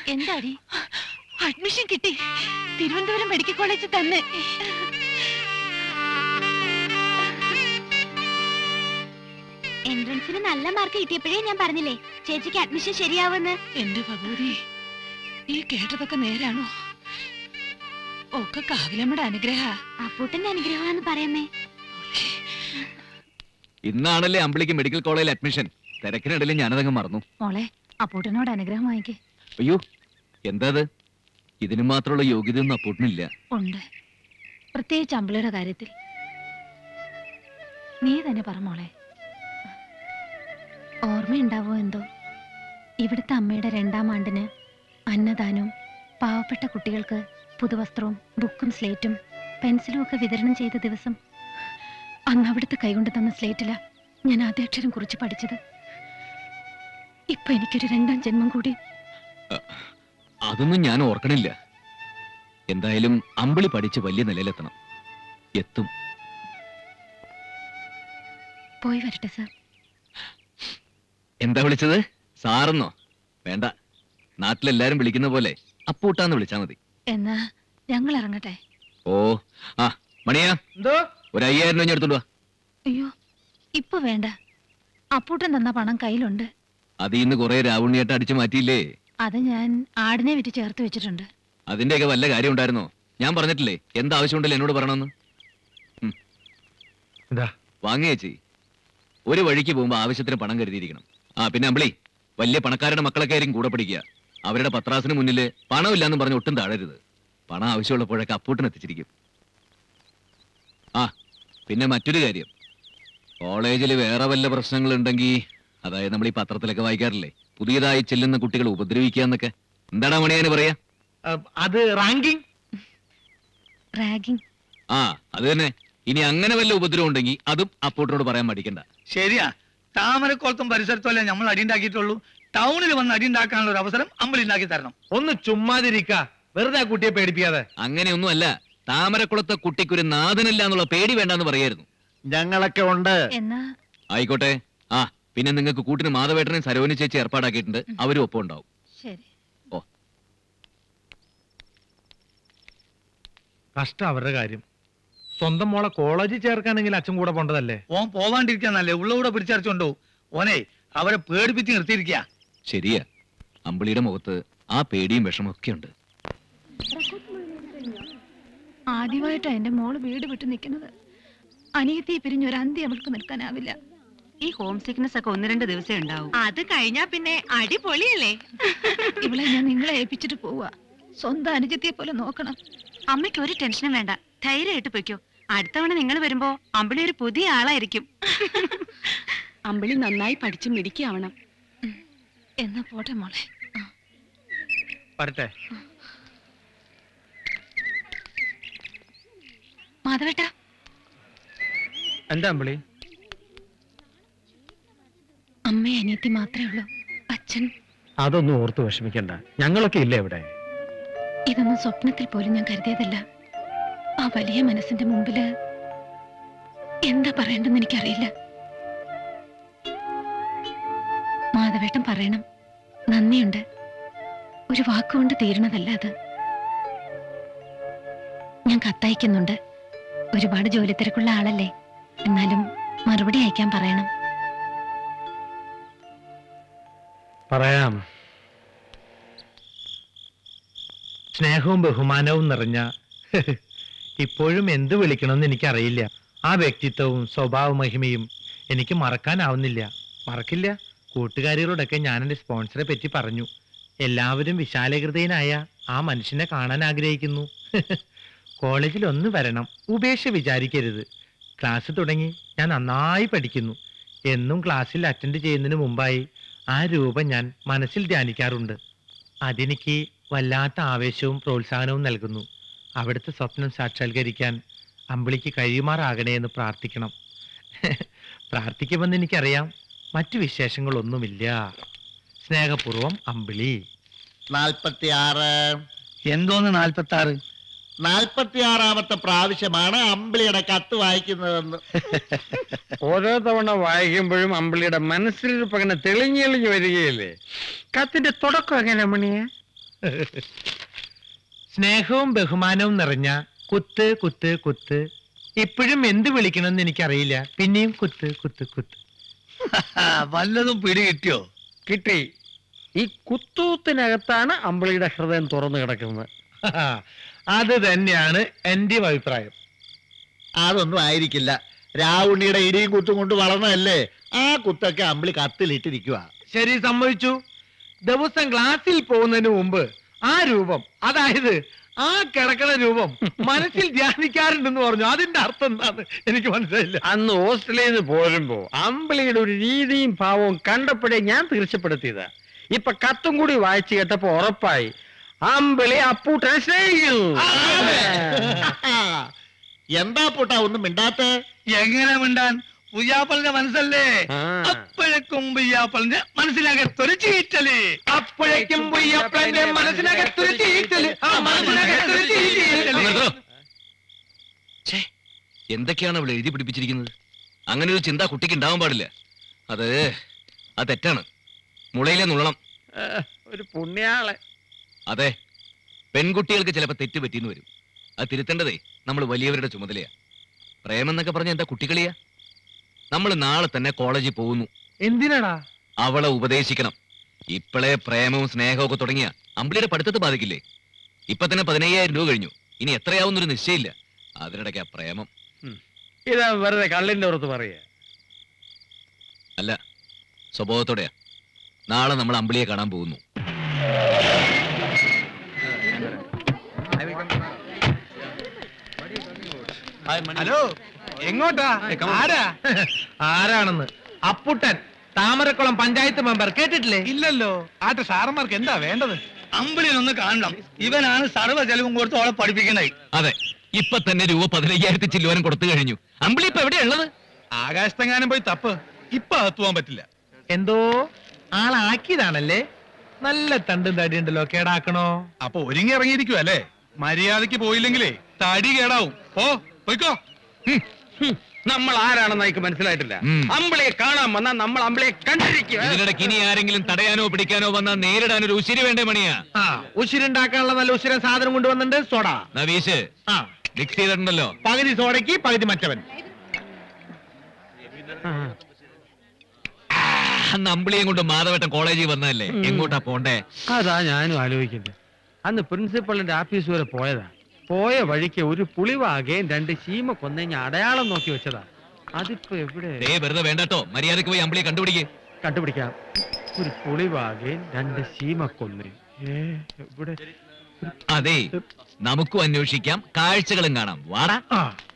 എന്താടി അഡ്മിഷൻ കിട്ടി തിരുവനന്തപുരം മെഡിക്കൽ കോളേജിൽ തന്നെ എൻട്രൻസിന് നല്ല മാർക്ക് കിട്ടിയപ്പോഴേ ഞാൻ പറഞ്ഞില്ലേ ചേച്ചിക്ക് അഡ്മിഷൻ ശരിയാവുമെന്ന് എന്റെ ഭഗവതി ഈ കേട്ടതൊക്കെ നേരാണോ ഒക്കെ കാവിലമ്മയുടെ അനുഗ്രഹ അപ്പൂട്ടന്റെ അനുഗ്രഹമാണെന്ന് പറയാമേ ഇന്നാണല്ലേ അമ്പിളിക്ക് മെഡിക്കൽ കോളേജിൽ അഡ്മിഷൻ തിരക്കിനിടയിൽ ഞാനതങ്ങ് മറന്നു മോളെ അപ്പൂട്ടനോട് അനുഗ്രഹം വാങ്ങിക്കേ അയ്യോ എന്താ അത് ഇതിന് മാത്രമുള്ള യോഗ്യതയൊന്നും അപ്പൂട്ടിനില്ല ഉണ്ട് പ്രത്യേകിച്ച് അമ്പിളിയുടെ കാര്യത്തിൽ നീ തന്നെ പറ മോളെ ഓർമ്മയുണ്ടാവോ എന്തോ ഇവിടുത്തെ അമ്മയുടെ രണ്ടാം ആണ്ടിന് അന്നദാനവും പാവപ്പെട്ട കുട്ടികൾക്ക് പുതുവസ്ത്രവും ബുക്കും സ്ലേറ്റും പെൻസിലും ഒക്കെ വിതരണം ചെയ്ത ദിവസം അന്ന് അവിടുത്തെ കൈകൊണ്ട് തന്ന സ്ലേറ്റില ഞാൻ ആദ്യാക്ഷരം കുറിച്ച് പഠിച്ചത് ഇപ്പൊ എനിക്കൊരു രണ്ടാം ജന്മം കൂടി അതൊന്നും ഞാൻ ഓർക്കണില്ല എന്തായാലും അമ്പിളി പഠിച്ച് വലിയ നിലയിലെത്തണം എത്തും പോയി വരട്ടെ സാർ എന്താ വിളിച്ചത് സാറെന്നോ വേണ്ട നാട്ടിലെല്ലാരും വിളിക്കുന്ന പോലെ അപ്പൂട്ടാന്ന് വിളിച്ചാ മതി എന്നാ ഞങ്ങൾ ഇറങ്ങട്ടെ ഓ ആ മണിയാ എന്തോ ഒരു അയ്യായിരം രൂപ ഞാൻ എടുത്തോണ്ട് വാ അയ്യോ ഇപ്പൊ വേണ്ട അപ്പൂട്ടൻ തന്ന പണം കയ്യിലുണ്ട് അത് ഇന്ന് കുറെ രാവുണ്ണിയായിട്ട് അടിച്ചു മാറ്റിയില്ലേ അത് ഞാൻ ആടിനെ വിറ്റ് ചേർത്ത് വെച്ചിട്ടുണ്ട് അതിന്റെയൊക്കെ വല്ല കാര്യം ഉണ്ടായിരുന്നോ ഞാൻ പറഞ്ഞിട്ടില്ലേ എന്താവശ്യമുണ്ടല്ലോ എന്നോട് പറയണമെന്ന് എന്താ വാങ്ങി ചേച്ചി ഒരു വഴിക്ക് പോകുമ്പോ ആവശ്യത്തിന് പണം കരുതിയിരിക്കണം ആ പിന്നെ അമ്പിളി വലിയ പണക്കാരുടെ മക്കളൊക്കെ ആയിരിക്കും കൂടെ പഠിക്കുക അവരുടെ പത്രാസിന് മുന്നിൽ പണമില്ലാന്ന് പറഞ്ഞ് ഒട്ടും താഴരുത് പണം ആവശ്യമുള്ളപ്പോഴൊക്കെ അപ്പൂട്ടിന് എത്തിച്ചിരിക്കും ആ പിന്നെ മറ്റൊരു കാര്യം കോളേജിൽ വേറെ വല്ല പ്രശ്നങ്ങളുണ്ടെങ്കിൽ അതായത് നമ്മൾ ഈ പത്രത്തിലൊക്കെ വായിക്കാറില്ലേ പുതിയതായി ചെല്ലുന്ന കുട്ടികൾ ഉപദ്രവിക്കുക എന്നൊക്കെ എന്താടാ മണിയാന് പറയാ അത് റാങ്കിങ് റാഗിങ് ആ അത് തന്നെ ഇനി അങ്ങനെ വല്ല ഉപദ്രവം ഉണ്ടെങ്കിൽ അതും അപ്പൂട്ടിനോട് പറയാൻ മടിക്കണ്ട ശരിയാ താമരക്കുളത്തും പരിസരത്തുമല്ലേ നമ്മൾ അടിയുണ്ടാക്കിയിട്ടുള്ളൂ ടൗണിൽ വന്ന് അടിയുണ്ടാക്കാനുള്ള ഒരു അവസരം അമ്പലി ഉണ്ടാക്കി തരണം ഒന്ന് ചുമ്മാതിരിക്ക വെറുതെ ആ കുട്ടിയെ പേടിപ്പിക്കാതെ അങ്ങനെയൊന്നും അല്ല താമരക്കുളത്തെ കുട്ടിക്കൊരു നാഥനില്ല എന്നുള്ള പേടി വേണ്ടെന്ന് പറയായിരുന്നു ഞങ്ങളൊക്കെ ഉണ്ട് എന്നാ ആയിക്കോട്ടെ ആ പിന്നെ നിങ്ങൾക്ക് കൂട്ടിന് മാധവേട്ടനും സരോനി ചേച്ചി ഏർപ്പാടാക്കിയിട്ടുണ്ട് അവരും ഒപ്പം ഉണ്ടാവും ശരി കഷ്ടം അവരുടെ കാര്യം സ്വന്തം മോളെ കോളേജിൽ ചേർക്കാനെങ്കിൽ അച്ഛൻ കൂടെ പോണ്ടതല്ലേ ഓൻ പോവാണ്ടിരിക്കാന്നല്ലേ ഉള്ളകൂടെ പിടിച്ചരച്ചുണ്ടോ ഓനെ അവരെ പേടിപ്പിച്ച് നിർത്തിയിരിക്കുക ശരിയാ അമ്പിളിയുടെ മുഖത്ത് ആ പേടിയും വിഷമം ഒക്കെ ഉണ്ട് ആദ്യമായിട്ടാ എന്റെ മോള് വീട് വിട്ട് നിൽക്കുന്നത് അനിയത്തി പിരിഞ്ഞ് ഒരു അന്തി അവൾക്ക് നിൽക്കാനാവില്ല ഈ ഹോം സിക്നസ് ഒക്കെ ഒന്ന് രണ്ട് ദിവസമേ ഉണ്ടാവും അത് കഴിഞ്ഞാ പിന്നെ അടിപൊളിയല്ലേ ഇവളെ ഞാൻ നിങ്ങളെ ഏൽപ്പിച്ചിട്ട് പോവാ സ്വന്തം അനുജത്തിയെ പോലെ നോക്കണം അമ്മയ്ക്ക് ഒരു ടെൻഷനും വേണ്ട ധൈര്യമായിട്ട് പൊയ്ക്കോ അടുത്തവണ നിങ്ങൾ വരുമ്പോ അമ്പിളി ഒരു പുതിയ ആളായിരിക്കും അമ്പിളി നന്നായി പഠിച്ച് മിടിക്കാവണം എന്നാ പോട്ടെ മോളെ വരട്ടെ മാധവേട്ട എന്താ അമ്പിളി അമ്മയും അനിയത്തി മാത്രമേ ഉള്ളൂ അച്ഛൻ അതൊന്നും ഓർത്ത് വിഷമിക്കണ്ട ഞങ്ങളൊക്കെ ഇല്ലേ ഇവിടെ ഇതൊന്നും സ്വപ്നത്തിൽ പോലും ഞാൻ കരുതിയതല്ല ആ വലിയ മനസ്സിന്റെ മുമ്പില് എന്താ പറയേണ്ടെന്ന് എനിക്കറിയില്ല മാധവേട്ടൻ പറയണം നന്ദിയുണ്ട് ഒരു വാക്കുകൊണ്ട് തീരണതല്ല അത് ഞാൻ കത്തയക്കുന്നുണ്ട് ഒരുപാട് ജോലി തിരക്കുള്ള ആളല്ലേ എന്നാലും മറുപടി അയക്കാൻ പറയണം പറയാം സ്നേഹവും ബഹുമാനവും നിറഞ്ഞ ഇപ്പോഴും എന്ത് വിളിക്കണമെന്ന് എനിക്കറിയില്ല ആ വ്യക്തിത്വവും സ്വഭാവ മഹിമയും എനിക്ക് മറക്കാനാവുന്നില്ല മറക്കില്ല കൂട്ടുകാരികളോടൊക്കെ ഞാൻ എൻ്റെ സ്പോൺസറെ പറ്റി പറഞ്ഞു എല്ലാവരും വിശാലഹൃദയനായ ആ മനുഷ്യനെ കാണാൻ ആഗ്രഹിക്കുന്നു കോളേജിൽ ഒന്ന് വരണം ഉപേക്ഷ വിചാരിക്കരുത് ക്ലാസ് തുടങ്ങി ഞാൻ നന്നായി പഠിക്കുന്നു എന്നും ക്ലാസ്സിൽ അറ്റൻഡ് ചെയ്യുന്നതിന് മുമ്പായി ആ രൂപം ഞാൻ മനസ്സിൽ ധ്യാനിക്കാറുണ്ട് അതെനിക്ക് വല്ലാത്ത ആവേശവും പ്രോത്സാഹനവും നൽകുന്നു അവിടുത്തെ സ്വപ്നം സാക്ഷാത്കരിക്കാൻ അമ്പിളിക്ക് കഴിയുമാറാകണേ എന്ന് പ്രാർത്ഥിക്കണം പ്രാർത്ഥിക്കുമെന്ന് എനിക്കറിയാം മറ്റു വിശേഷങ്ങളൊന്നുമില്ല സ്നേഹപൂർവം അമ്പിളി നാൽപ്പത്തി ആറ് എന്തോന്ന് നാൽപ്പത്തി ആറ് നാൽപ്പത്തി ആറാമത്തെ പ്രാവശ്യമാണ് അമ്പിളിയുടെ കത്ത് വായിക്കുന്നതെന്ന് ഓരോ തവണ വായിക്കുമ്പോഴും അമ്പിളിയുടെ മനസ്സിലിരിപ്പ് അങ്ങനെ തെളിഞ്ഞെളിഞ്ഞു വരികയില്ലേ കത്തിന്റെ തുടക്കം എങ്ങനെ മണിയെ സ്നേഹവും ബഹുമാനവും നിറഞ്ഞ കുത്ത് കുത്ത് കുത്ത് ഇപ്പോഴും എന്ത് വിളിക്കണമെന്ന് എനിക്കറിയില്ല പിന്നെയും കുത്ത് കുത്ത് കുത്ത് വല്ലതും പിടി കിട്ടിയോ കിട്ടി ഈ കുത്തൂത്തിനകത്താണ് അമ്പിളിയുടെ ഹൃദയം തുറന്നു കിടക്കുന്നത് അത് തന്നെയാണ് എന്റെ അഭിപ്രായം അതൊന്നും ആയിരിക്കില്ല രാവുണ്ണിയുടെ ഇടിയും കുത്തും കൊണ്ട് വളർന്നതല്ലേ ആ കുത്തൊക്കെ അമ്പിളി കത്തിലിട്ടിരിക്കുക ശരി സമ്മതിച്ചു ദിവസം ക്ലാസ്സിൽ പോകുന്നതിന് മുമ്പ് ആ രൂപം അതായത് ആ കിടക്കുന്ന രൂപം മനസ്സിൽ ധ്യാനിക്കാറുണ്ടെന്ന് പറഞ്ഞു അതിന്റെ അർത്ഥം എന്താന്ന് എനിക്ക് മനസ്സിലായില്ല അന്ന് ഹോസ്റ്റലിൽ നിന്ന് പോരുമ്പോ അമ്പിളിയുടെ ഒരു രീതിയും ഭാവവും കണ്ടപ്പോഴേ ഞാൻ തീർച്ചപ്പെടുത്തിയതാ ഇപ്പൊ കത്തും കൂടി വായിച്ചു കേട്ടപ്പോ ഉറപ്പായി അമ്പിളി അപ്പൂട്ടനെ സ്നേഹിക്കുന്നു എന്താ പൂട്ടാ ഒന്നും മിണ്ടാത്ത എങ്ങനെ മിണ്ടാൻ പുയ്യാപ്പളിന്റെ മനസ്സല്ലേ ആ. അപ്പോഴേക്കും പുയ്യാപ്പളിന്റെ മനസ്സിനകത്തൊരു ചീറ്റല് അപ്പോഴേക്കും പുയ്യപ്പന്റെ മനസ്സിനകത്തൊരു ചീറ്റല്, ആ മനസ്സിനകത്തൊരു ചീറ്റല്. അങ്ങ് നിർത്തോ. ഛേ, എന്തൊക്കെയാണ് അവൾ എഴുതി പിടിപ്പിച്ചിരിക്കുന്നത് അങ്ങനെ ഒരു ചിന്ത കുട്ടിക്ക് ഉണ്ടാവാൻ പാടില്ല അത് അത് തെറ്റാണ് മുളയിലെ നുള്ളണം ഏ, ഒരു പുണ്യാളെ അതെ പെൺകുട്ടികൾക്ക് ചിലപ്പോൾ തെറ്റ് പറ്റിയെന്ന് വരും അത് തിരുത്തേണ്ടതേ നമ്മൾ വലിയവരുടെ ചുമതലയാ പ്രേമം എന്നൊക്കെ പറഞ്ഞ എന്താ കുട്ടികളിയാ നമ്മൾ നാളെ തന്നെ കോളേജിൽ പോകുന്നു എന്തിനാടാ അവളെ ഉപദേശിക്കണം ഇപ്പോഴേ പ്രേമവും സ്നേഹവും ഒക്കെ തുടങ്ങിയ അമ്പിളിയുടെ പഠിത്തത്തെ ബാധിക്കില്ലേ ഇപ്പൊ തന്നെ പതിനയ്യായിരം രൂപ കഴിഞ്ഞു ഇനി എത്രയാവുന്നൊരു നിശ്ചയമില്ല അതിനിടയ്ക്ക് ആ പ്രേമം ഇതാ വെറുതെ കള്ളിന്റെ പുറത്ത് പറയാ അല്ല സ്വഭാവത്തോടെയാ നാളെ നമ്മൾ അമ്പിളിയെ കാണാൻ പോകുന്നു ഹലോ എങ്ങോട്ടാ ആരാ ആരാണെന്ന് അപ്പുട്ടൻ താമരക്കുളം പഞ്ചായത്ത് മെമ്പർ കേട്ടിട്ടില്ലേ ഇല്ലല്ലോ ആട്ടെ സാറന്മാർക്ക് എന്താ വേണ്ടത് അമ്പിളിനൊന്ന് കാണണം ഇവനാണ് സർവ്വ ചെലവും കൊടുത്ത് അവളെ പഠിപ്പിക്കണേ അതെ ഇപ്പൊ തന്നെ രൂപ പതിനയ്യായിരത്തി ചില്ലുവാനും കൊടുത്തു കഴിഞ്ഞു അമ്പിളി ഇപ്പൊ എവിടെയുള്ളത് ആകാശത്തെങ്ങാനും പോയി തപ്പ് ഇപ്പൊ അകത്തുവാൻ പറ്റില്ല എന്തോ ആളാക്കിയതാണല്ലേ നല്ല തണ്ടും തടിയുണ്ടല്ലോ കേടാക്കണോ അപ്പൊ ഒരുങ്ങി ഇറങ്ങിയിരിക്കുവല്ലേ അല്ലേ മര്യാദക്ക് പോയില്ലെങ്കിലേ തടി കേടാവും ഓ പോയിക്കോ ഹും, നമ്മൾ ആരാണെന്ന് എനിക്ക് മനസ്സിലായിട്ടില്ല ഉം. അമ്പിളിയെ കാണാൻ വന്നാൽ നമ്മൾ അമ്പിളിയെ കണ്ടിരിക്കുക ഇതിനിടയ്ക്ക് ഇനി ആരെങ്കിലും തടയാനോ പിടിക്കാനോ വന്നാൽ നേരിടാൻ ഒരു ഉശിരി വേണ്ടേ മണിയാ ആ ഉശിരുണ്ടാക്കാനുള്ള നല്ല ഉശിരൻ സാധനം കൊണ്ടുവന്നിട്ടുണ്ട് സോഡ നവീഷ് ആ മിക്സ് ചെയ്തിട്ടുണ്ടല്ലോ പകുതി സോഡയ്ക്ക് പകുതി മറ്റവൻ അന്ന് അമ്പിളിയും കൊണ്ട് മാധവട്ടം കോളേജിൽ വന്നതല്ലേ എങ്ങോട്ടാ പോണ്ടേ അതാ ഞാനും ആലോചിക്കുന്നത് അന്ന് പ്രിൻസിപ്പളിന്റെ ആഫീസ് വരെ പോയതാ പോയ വഴിക്ക് ഒരു പുളിവാകയും രണ്ട് ചീമ കൊന്നഞ്ഞ അടയാളം നോക്കി വെച്ചതാ അതിപ്പോ എവിടെ ദേ വെറുതെ വേണ്ടട്ടോ മര്യാദക്ക് പോയി അമ്പിളിയെ കണ്ടുപിടിക്കേ കണ്ടുപിടിക്കാം ഒരു പുളിവാകയും രണ്ട് ചീമ കൊന്ന് ഏ എവിടെ അതെ നമുക്കും അന്വേഷിക്കാം കാഴ്ചകളും കാണാം വാടാ ആ